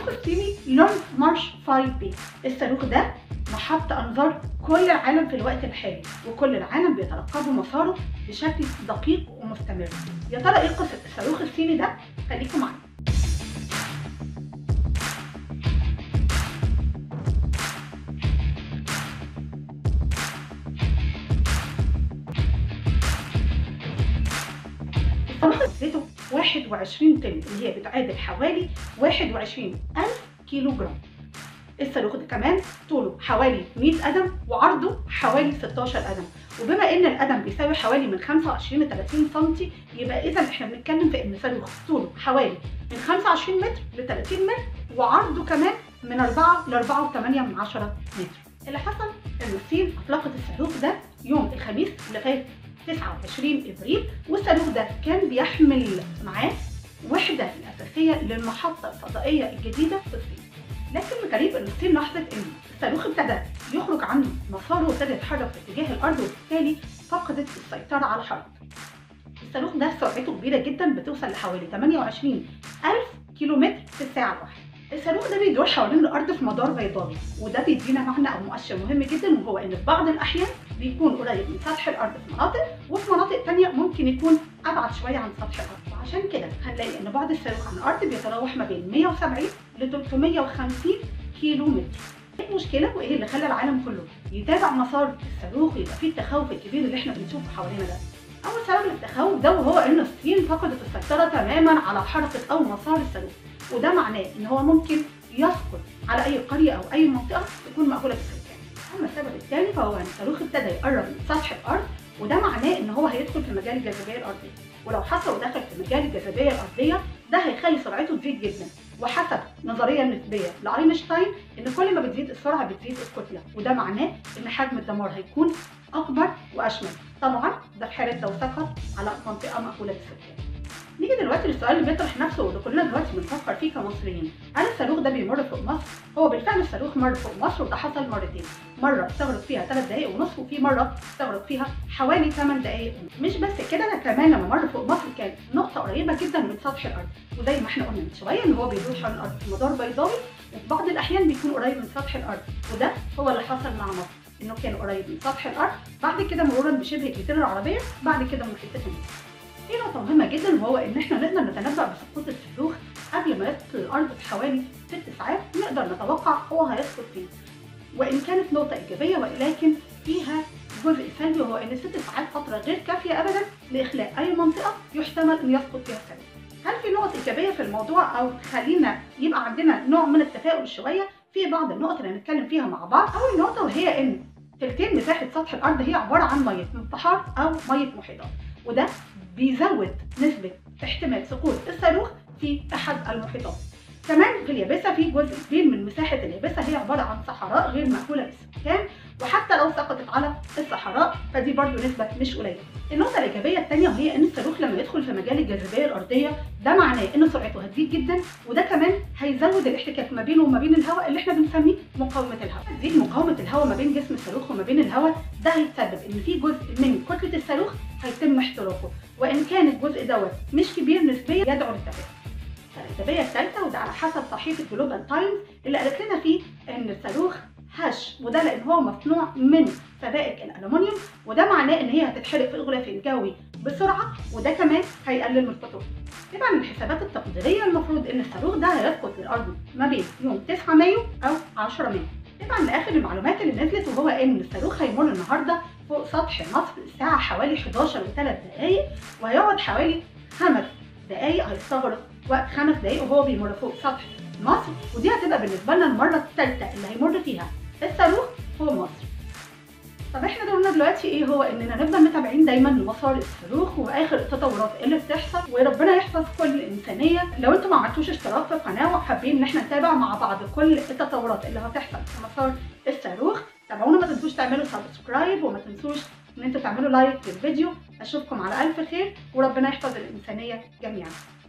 الصاروخ الصيني لونج مارش 5 بي الصاروخ ده محط انظار كل العالم في الوقت الحالي وكل العالم بيترقبوا مساره بشكل دقيق ومستمر يا ترى ايه قصه الصاروخ الصيني ده خليكم معايا الصاروخ وزنته 21 طن اللي هي بتعادل حوالي 21 ألف كيلو جرام الصاروخ ده كمان طوله حوالي 100 قدم وعرضه حوالي 16 قدم وبما ان القدم بيساوي حوالي من 25 ل 30 سم يبقى اذا احنا بنتكلم في ان صاروخ طوله حوالي من 25 متر ل 30 متر وعرضه كمان من 4 ل 4.8 من 10 متر اللي حصل ان الصين اطلقت الصاروخ ده يوم الخميس اللي فات 29 ابريل والصاروخ ده كان بيحمل معاه وحده الاساسيه للمحطه الفضائيه الجديده في الصين لكن الغريب ان الصين لاحظت ان الصاروخ ابتدى يخرج عن مساره وابتدى يتحرك في اتجاه الارض وبالتالي فقدت السيطره على حركته. الصاروخ ده سرعته كبيره جدا بتوصل لحوالي 28 ألف كيلو متر في الساعه الواحده. الصاروخ ده بيدور حوالين الارض في مدار بيضاوي وده بيدينا معنى او مؤشر مهم جدا وهو ان في بعض الاحيان بيكون قريب من سطح الارض في مناطق وفي مناطق تانية ممكن يكون ابعد شويه عن سطح الارض وعشان كده هنلاقي ان بعد الصاروخ عن الارض بيتراوح ما بين 170 ل 350 كيلو متر ايه المشكله وايه اللي خلى العالم كله يتابع مسار الصاروخ ويبقى فيه التخوف الكبير اللي احنا بنشوفه حوالينا ده اول سبب للتخوف ده وهو ان الصين فقدت السيطره تماما على حركه او مسار الصاروخ وده معناه ان هو ممكن يسقط على اي قريه او اي منطقه تكون مأهوله بالسكان اما السبب الثاني فهو ان الصاروخ ابتدى يقرب من سطح الارض وده معناه ان هو هيدخل في مجال الجاذبيه الارضيه ولو حصل ودخل في مجال الجاذبيه الارضيه ده هيخلي سرعته تزيد جدا وحسب نظريه نسبيه لاينشتاين ان كل ما بتزيد السرعه بتزيد الكتله وده معناه ان حجم الدمار هيكون اكبر واشمل طبعا ده في حاله لو سقط على منطقه مأهوله بالسكان نيجي دلوقتي للسؤال اللي بيطرح نفسه واللي كلنا دلوقتي بنفكر فيه كمصريين هل الصاروخ ده بيمر فوق مصر؟ هو بالفعل الصاروخ مر فوق مصر وده حصل مرتين مره استغرق فيها 3 دقائق ونص وفي مره استغرق فيها حوالي 8 دقائق مش بس كده انا كمان لما مر فوق مصر كان نقطه قريبه جدا من سطح الارض وزي ما احنا قلنا من شويه ان هو بيدور حول الارض في مدار بيضاوي وفي بعض الاحيان بيكون قريب من سطح الارض وده هو اللي حصل مع مصر انه كان قريب من سطح الارض بعد كده مرورا بشبه الجزيره العربيه بعد كده محيطات النيل في نقطة مهمة جدا وهو إن إحنا نقدر نتنبأ بسقوط الصاروخ قبل ما يسقط الأرض بحوالي ست ساعات نقدر نتوقع هو هيسقط فين. وإن كانت نقطة إيجابية ولكن فيها جزء سلبي وهو إن ست ساعات فترة غير كافية أبدا لإخلاء أي منطقة يحتمل إن يسقط فيها الصاروخ. هل في نقط إيجابية في الموضوع أو تخلينا يبقى عندنا نوع من التفاؤل شوية في بعض النقط اللي هنتكلم فيها مع بعض. أول نقطة وهي إن تلتين مساحة سطح الأرض هي عبارة عن مية من بحار أو مية محيطات وده بيزود نسبة احتمال سقوط الصاروخ في أحد المحيطات. كمان في اليابسة في جزء كبير من مساحة اليابسة هي عبارة عن صحراء غير مأهولة بالسكان وحتى لو سقطت على الصحراء فدي برضو نسبة مش قليلة. النقطة الإيجابية الثانية وهي إن الصاروخ لما يدخل في مجال الجاذبية الأرضية ده معناه إن سرعته هتزيد جدا وده كمان هيزود الاحتكاك ما بينه وما بين الهواء اللي احنا بنسميه مقاومة الهواء. تزيد مقاومة الهواء ما بين جسم الصاروخ وما بين الهواء ده هيتسبب إن في جزء من كتلة الصاروخ هيتم احتراقه وإن كان الجزء دوت مش كبير نسبيا يدعو للتفاؤل. الإيجابية الثالثة وده على حسب صحيفة جلوبال تايمز اللي قالت لنا فيه إن الصاروخ هش وده لأن هو مصنوع من سبائك الألومنيوم وده معناه إن هي هتتحرق في الغلاف الجوي بسرعة وده كمان هيقلل من الخطورة. طبعا الحسابات التقديرية المفروض إن الصاروخ ده هيسقط للأرض ما بين يوم 9 مايو أو 10 مايو. طبعا لآخر المعلومات اللي نزلت وهو إن الصاروخ هيمر النهارده فوق سطح مصر الساعة حوالي 11 وثلاث دقايق وهيقعد حوالي خمس دقايق هيستغرق وقت خمس دقايق وهو بيمر فوق سطح مصر ودي هتبقى بالنسبة لنا المرة الثالثة اللي هيمر فيها الصاروخ فوق مصر. طب احنا دورنا دلوقتي ايه هو اننا نفضل متابعين دايما لمسار الصاروخ واخر التطورات اللي بتحصل وربنا يحفظ كل الانسانيه لو انتم ما عملتوش اشتراك في القناه وحابين ان احنا نتابع مع بعض كل التطورات اللي هتحصل في مسار الصاروخ تابعونا ما تنسوش تعملوا سبسكرايب وما تنسوش ان انتوا تعملوا لايك للفيديو اشوفكم على الف خير وربنا يحفظ الانسانيه جميعا